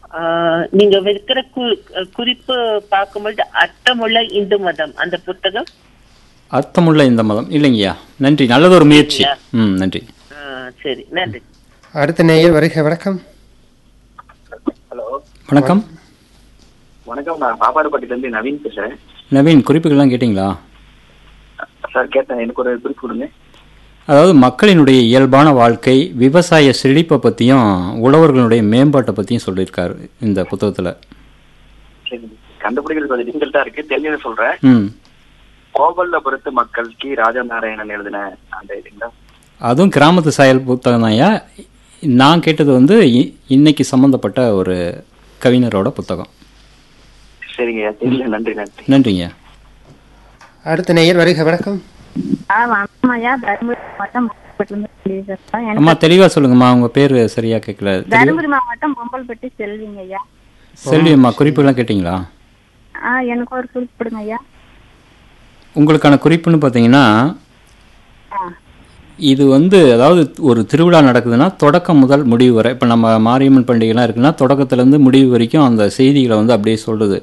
ஆஹ், நீங்க வைக்கிற கு- குறிப்பு பார்க்கும்போது அர்த்தமுள்ள இந்து மதம் அந்த புத்தகம் அர்த்தமுள்ள இந்த மதம் இல்லைங்கய்யா நன்றி நல்லதொரு முயற்சி ம் நன்றி ஆஹ், சரி நன்றி அடுத்த நேயர் வருக வணக்கம் ஹலோ வணக்கம் வணக்கம் நான் பாப்பாடுப்பட்டில இருந்து நவீன் பேசுறேன் நவீன் குறிப்புகள்லாம் கேட்டிங்களா சார் கேட்டேன் எனக்கு ஒரு குறிப்பு கொடுங்க அதாவது மக்களினுடைய இயல்பான வாழ்க்கை விவசாய செழிப்பை பற்றியும் உழவர்களுடைய மேம்பாட்டை பற்றியும் சொல்லியிருக்காரு இந்த புத்தகத்தில் சரி கண்டுபிடிக்கிறது கொஞ்சம் டிஃபிகல்ட்டா இருக்கு தெரிஞ்சதை சொல்றேன் ம் கோவல்லபுரத்து மக்கள் கி ராஜநாராயணன் எழுதின அந்த இதுங்களா அதுவும் கிராமத்து சாயல் புத்தகம் தான்யா நான் கேட்டது வந்து இ- இன்னைக்கு சம்மந்தப்பட்ட ஒரு கவிஞரோட புத்தகம் சரிங்க தெரியல நன்றி நன்றி நன்றிங்க அடுத்த நேயர் வருக வணக்கம் ஆ வணக்கம் ஐயா தருமபுரி மாவட்டம் பொம்பல்பட்டிலிருந்து செல்வி பேசுறேன் எனக்கு அம்மா தெளிவாக சொல்லுங்கம்மா உங்கள் பேர் சரியாக கேட்கல தெளிவா தருமபுரி மாவட்டம் பொம்பல்பட்டி செல்விங்க ஐயா செல்வி அம்மா குறிப்புகள்லாம் கேட்டிங்களா ஆ எனக்கு ஒரு குறிப்பிடுங்க ஐயா உங்களுக்கான குறிப்புன்னு பார்த்தீங்கன்னா ஆ இது வந்து அதாவது ஒரு திருவிழா நடக்குதுன்னா தொடக்கம் முதல் முடிவு வரை இப்போ நம்ம மாரியம்மன் பண்டிகைலாம் இருக்குன்னா தொடக்கத்துலேருந்து முடிவு வரைக்கும் அந்த செய்திகளை வந்து அப்படியே சொல்லுது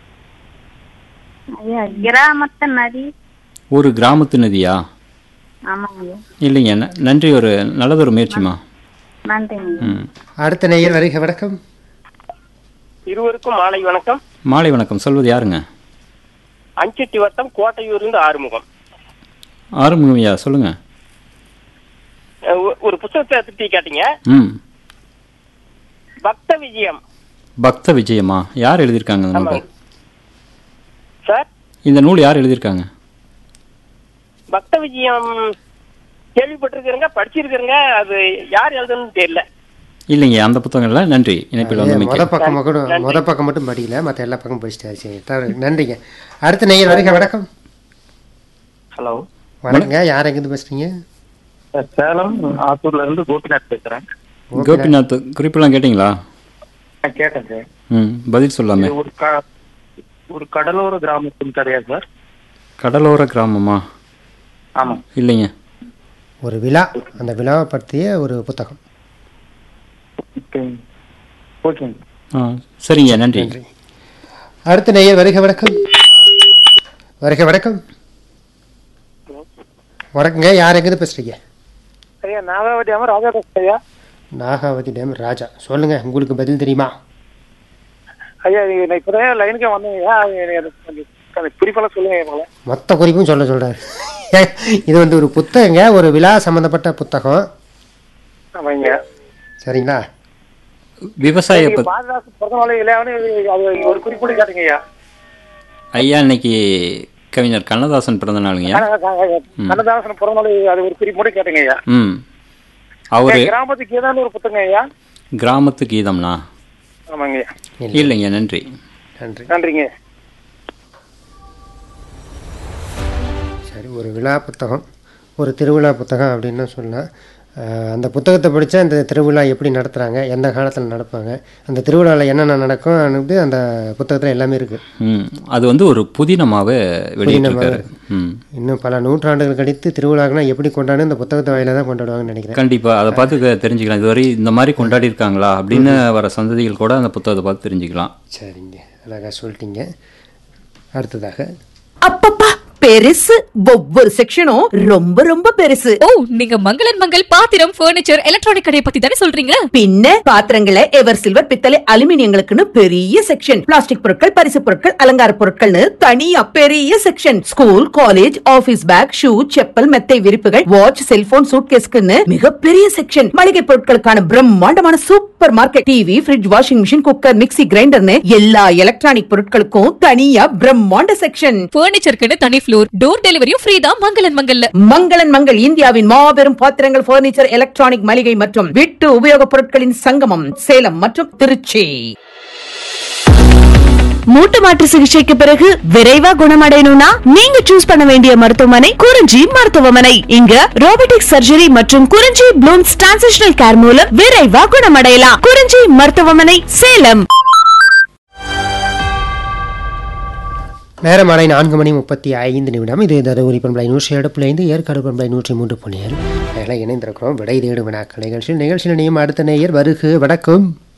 ஐயா கிராமத்து நதி ஒரு கிராமத்து நதியா ஆமாங்க ஐயா இல்லைங்க ந- நன்றி ஒரு நல்லதொரு முயற்சிமா நன்றிங்க ஐயா. ம் அடுத்த நேயர் வருக வணக்கம் இருவருக்கும் மாலை வணக்கம் மாலை வணக்கம் சொல்வது யாருங்க அஞ்செட்டி வட்டம் கோட்டையூர்லேருந்து ஆறுமுகம் ஆறுமுகமையா சொல்லுங்க அஹ் ஒ- ஒரு புத்தகத்தை பத்தி கேட்டீங்க ம் பக்த விஜயம் பக்த விஜயமா யார் எழுதியிருக்காங்க இந்த நூலை ஆமாங்க. சார் இந்த நூல் யார் எழுதியிருக்காங்க பக்த விஜயம் கேள்விப்பட்டிருக்கிறேங்க படிச்சிருக்கிறேங்க அது யார் எழுதுன்னு தெரியல இல்லைங்க அந்த புத்தகம் இல்லை நன்றி இணைப்பில் வந்து முத பக்கம் மட்டும் முத பக்கம் மட்டும் படிக்கல மற்ற எல்லா பக்கம் படிச்சிட்டாரு சரி தவறு நன்றிங்க அடுத்த நேயர் வருக வணக்கம் ஹலோ வணக்கங்க யார் எங்கிருந்து பேசுறீங்க சேலம் ஆத்தூர்ல இருந்து கோபிநாத் பேசுறேன் கோபிநாத் குறிப்பெல்லாம் கேட்டிங்களா நான் கேட்டேன் சார் ம் பதில் சொல்லாமே இது ஒரு க- ஒரு கடலோர கிராமத்தின் கதையா சார் கடலோர கிராமமா ஆமா இல்லைங்க ஒரு விழா அந்த விழாவை பற்றிய ஒரு புத்தகம் ஓகே ஓகேங்க ஆ சரிங்க நன்றி அடுத்த நேயர் வருக வணக்கம் வருக வணக்கம் வணக்கங்க யார் எங்கிருந்து பேசுறீங்க ஐயா நாகாவதி அமர் ராஜா ஐயா நாகாவதி டேம் ராஜா சொல்லுங்க உங்களுக்கு பதில் தெரியுமா ஐயா நான் இப்பதான் லைனுக்கே வந்தேன் ஐயா குறிப்பெல்லாம் சொல்லுங்க எங்களை மொத்த குறிப்பும் சொல்ல சொல்றாரு இது வந்து ஒரு புத்தகங்க ஒரு விழா சம்பந்தப்பட்ட புத்தகம் ஆமாங்க சரிங்களா விவசாய பத் பாரதாசு பிறந்த நாள் இல்லையான்னு அது ஒரு குறிப்பிட்டு கேட்டீங்க ஐயா ஐயா இன்னைக்கு கவிஞர் கண்ணதாசன் பிறந்த நாளுங்கய்யா கண்ணதாசன் பிறந்த நாள் அது ஒரு குறிப்பிட்டு கேட்டீங்க ஐயா ம் அவரு கிராமத்துக்கு ஏதாவது ஒரு புத்தகம் ஐயா கிராமத்து கீதம்னா ஆமாங்க ஐயா இல்லைங்க நன்றி நன்றி நன்றிங்க சரி ஒரு விழா புத்தகம் ஒரு திருவிழா புத்தகம் அப்படின்னு சொல்லலாம் அஹ் அந்த புத்தகத்தை படித்தா அந்த திருவிழா எப்படி நடத்துகிறாங்க எந்த காலத்தில் நடப்பாங்க அந்த திருவிழாவில் என்னென்ன நடக்கும் அப்படின்ட்டு அந்த புத்தகத்தில் எல்லாமே இருக்குது ம் அது வந்து ஒரு புதினமாவே வெளியிட்டிருக்காரு ம் இன்னும் பல நூற்றாண்டுகள் கழித்து திருவிழாக்குனா எப்படி கொண்டாடு இந்த புத்தகத்தை வாயில தான் கொண்டாடுவாங்கன்னு நினைக்கிறேன் கண்டிப்பா அதை பார்த்து க- தெரிஞ்சுக்கலாம் இதுவரை இந்த மாதிரி கொண்டாடி இருக்காங்களா அப்படின்னு வர சந்ததிகள் கூட அந்த புத்தகத்தை பார்த்து தெரிஞ்சுக்கலாம் சரிங்க அழகாக சொல்லிட்டீங்க அடுத்ததாக அப்பப்பா பெருசு ஒவ்வொரு செக்ஷனும் ரொம்ப ரொம்ப பெருசு ஓ நீங்க மங்களன் மங்கள் பாத்திரம் ஃபர்னிச்சர் எலக்ட்ரானிக் கடையை பத்தி தானே சொல்றீங்க பின்ன பாத்திரங்களை எவர் சில்வர் பித்தளை அலுமினியங்களுக்குன்னு பெரிய செக்ஷன் பிளாஸ்டிக் பொருட்கள் பரிசு பொருட்கள் அலங்கார பொருட்கள்னு தனியா பெரிய section school college office bag shoe chappal மெத்தை விரிப்புகள் வாட்ச் செல்போன் சூட்கேஸ்க்குன்னு மிகப்பெரிய செக்ஷன் மளிகை பொருட்களுக்கான பிரம்மாண்டமான supermarket TV fridge washing machine cooker mixie கிரைண்டர்னு எல்லா எலக்ட்ரானிக் பொருட்களுக்கும் தனியா பிரம்மாண்ட செக்ஷன் ஃபர்னிச்சருக்குன்னு தனி ஃப்ளோர் டோர் டெலிவரியும் ஃப்ரீ தான் மங்களன் மங்கல்ல மங்களன் மங்கள் இந்தியாவின் மாபெரும் பாத்திரங்கள் பர்னிச்சர் எலக்ட்ரானிக் மளிகை மற்றும் வீட்டு உபயோகப் பொருட்களின் சங்கமம் சேலம் மற்றும் திருச்சி மூட்டு மாற்று சிகிச்சைக்கு பிறகு விரைவா குணமடையணும்னா நீங்க சூஸ் பண்ண வேண்டிய மருத்துவமனை குறிஞ்சி மருத்துவமனை இங்க ரோபோட்டிக் சர்ஜரி மற்றும் குறிஞ்சி ப்ளூம்ஸ் டிரான்சிஷனல் கேர் மூலம் விரைவா குணமடையலாம் குறிஞ்சி மருத்துவமனை சேலம் நேரம் மாலை நான்கு மணி முப்பத்தி ஐந்து நிமிடம் இது தருமபுரி பண்பலை நூற்றி ஏழு புள்ளி ஐந்து ஏற்காடு பண்பலை நூற்றி மூன்று புள்ளி ஏழு அதில் இணைந்திருக்கிறோம் விடை தேடும் வினாக்கள் நிகழ்ச்சியில் நிகழ்ச்சியில் நினையும் அடுத்த நேயர் வருகு வணக்கம்